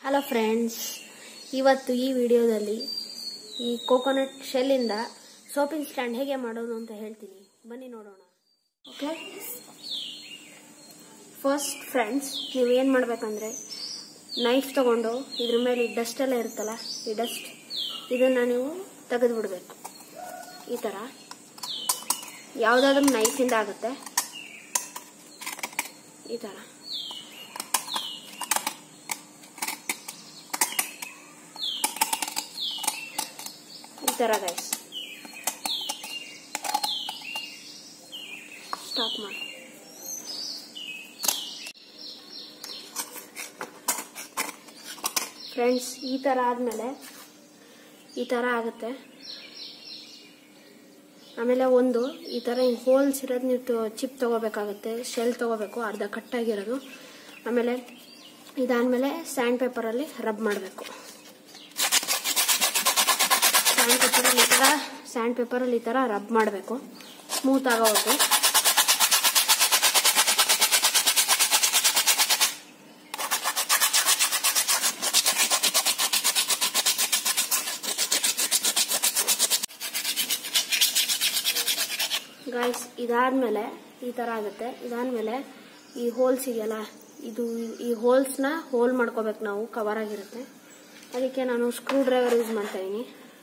hello friends ಇವತ್ತು ಈ ವಿಡಿಯೋದಲ್ಲಿ ಈ ಕೋಕೋನಟ್ ಶೆಲ್ಲಿಂದ ಸೋಪಿಂಗ್ ಸ್ಟ್ಯಾಂಡ್ ಹೇಗೆ ಮಾಡೋದು ಅಂತ ಹೇಳ್ತೀನಿ ಬನ್ನಿ ನೋಡೋಣ ಓಕೆ ಫಸ್ಟ್ ಫ್ರೆಂಡ್ಸ್ ನೀವು ಏನು ಮಾಡಬೇಕಂದ್ರೆ ನೈಫ್ ತಗೊಂಡು ಇದ್ರ ಮೇಲೆ ಈ ಡಸ್ಟ್ ಎಲ್ಲ ಇರುತ್ತಲ್ಲ ಈ ಡಸ್ಟ್ ಇದನ್ನು ನೀವು ತೆಗೆದು ಬಿಡಬೇಕು ಈ ಥರ ಯಾವುದಾದ್ರೂ ನೈಫಿಂದ ಆಗುತ್ತೆ ಈ ಥರ ಈ ಥರ ಗೈಸ್ ಸ್ಟಾಪ್ ಮಾಡಿ ಫ್ರೆಂಡ್ಸ್ ಈ ಥರ ಆದಮೇಲೆ ಈ ಥರ ಆಗುತ್ತೆ ಆಮೇಲೆ ಒಂದು ಈ ಥರ ಹಿಂಗೆ ಹೋಲ್ಸ್ ಇರೋದು ನೀವು ಚಿಪ್ ತೊಗೋಬೇಕಾಗುತ್ತೆ ಶೆಲ್ ತೊಗೋಬೇಕು ಅರ್ಧ ಕಟ್ಟಾಗಿರೋದು ಆಮೇಲೆ ಇದಾದಮೇಲೆ ಸ್ಯಾಂಡ್ ಪೇಪರಲ್ಲಿ ರಬ್ ಮಾಡಬೇಕು ಸ್ಯಾಂಡ್ ಪೇಪರಲ್ಲಿ ಈ ಥರ ಸ್ಯಾಂಡ್ ಪೇಪರಲ್ಲಿ ಈ ಥರ ರಬ್ ಮಾಡಬೇಕು ಸ್ಮೂತ್ ಆಗೋವರೆಗೂ ಗಾಯ್ಸ್ ಇದಾದ್ಮೇಲೆ ಈ ಥರ ಆಗುತ್ತೆ ಇದಾದ್ಮೇಲೆ ಈ ಹೋಲ್ಸ್ ಇದೆಯಲ್ಲ ಇದು ಈ ಹೋಲ್ಸ್ನ ಹೋಲ್ ಮಾಡ್ಕೋಬೇಕು ನಾವು ಕವರ್ ಆಗಿರುತ್ತೆ ಅದಕ್ಕೆ ನಾನು ಸ್ಕ್ರೂ ಡ್ರೈವರ್ ಯೂಸ್ ಮಾಡ್ತಾ ಇದ್ದೀನಿ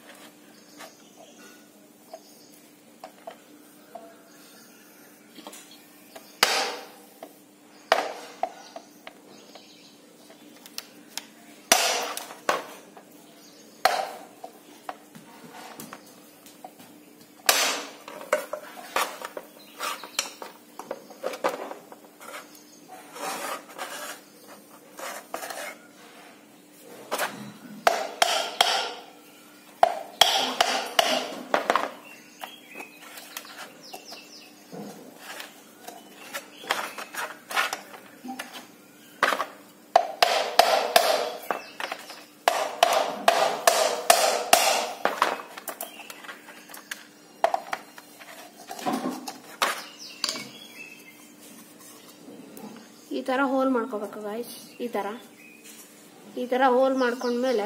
ಈ ಥರ ಹೋಲ್ ಮಾಡ್ಕೋಬೇಕು ಗಾಯ್ಸ್ ಈ ಥರ ಈ ಥರ ಹೋಲ್ ಮಾಡ್ಕೊಂಡ್ಮೇಲೆ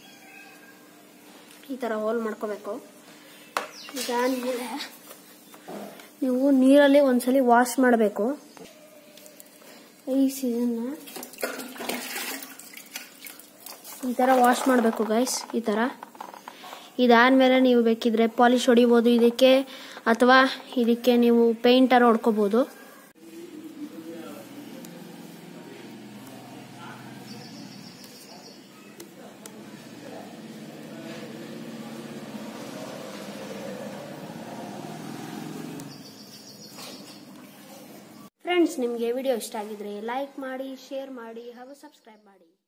ಈ ಥರ ಹೋಲ್ ಮಾಡ್ಕೋಬೇಕು ಇದಾದ್ಮೇಲೆ ನೀವು ನೀರಲ್ಲಿ ಒಂದ್ಸಲಿ ವಾಶ್ ಮಾಡಬೇಕು ಈ ಸೀಸನ್ನ ಈ ಥರ ವಾಶ್ ಮಾಡಬೇಕು ಗೈಸ್ ಈ ಥರ ಇದಾದ್ಮೇಲೆ ನೀವು ಬೇಕಿದ್ರೆ ಪಾಲಿಶ್ ಹೊಡಿಬೋದು ಇದಕ್ಕೆ ಅಥವಾ ಇದಕ್ಕೆ ನೀವು ಪೇಂಟರ್ ಹೊಡ್ಕೋಬೋದು ಫ್ರೆಂಡ್ಸ್ ನಿಮಗೆ ವಿಡಿಯೋ ಇಷ್ಟ ಆಗಿದ್ರೆ ಲೈಕ್ ಮಾಡಿ ಶೇರ್ ಮಾಡಿ ಹಾಗೂ ಸಬ್ಸ್ಕ್ರೈಬ್ ಮಾಡಿ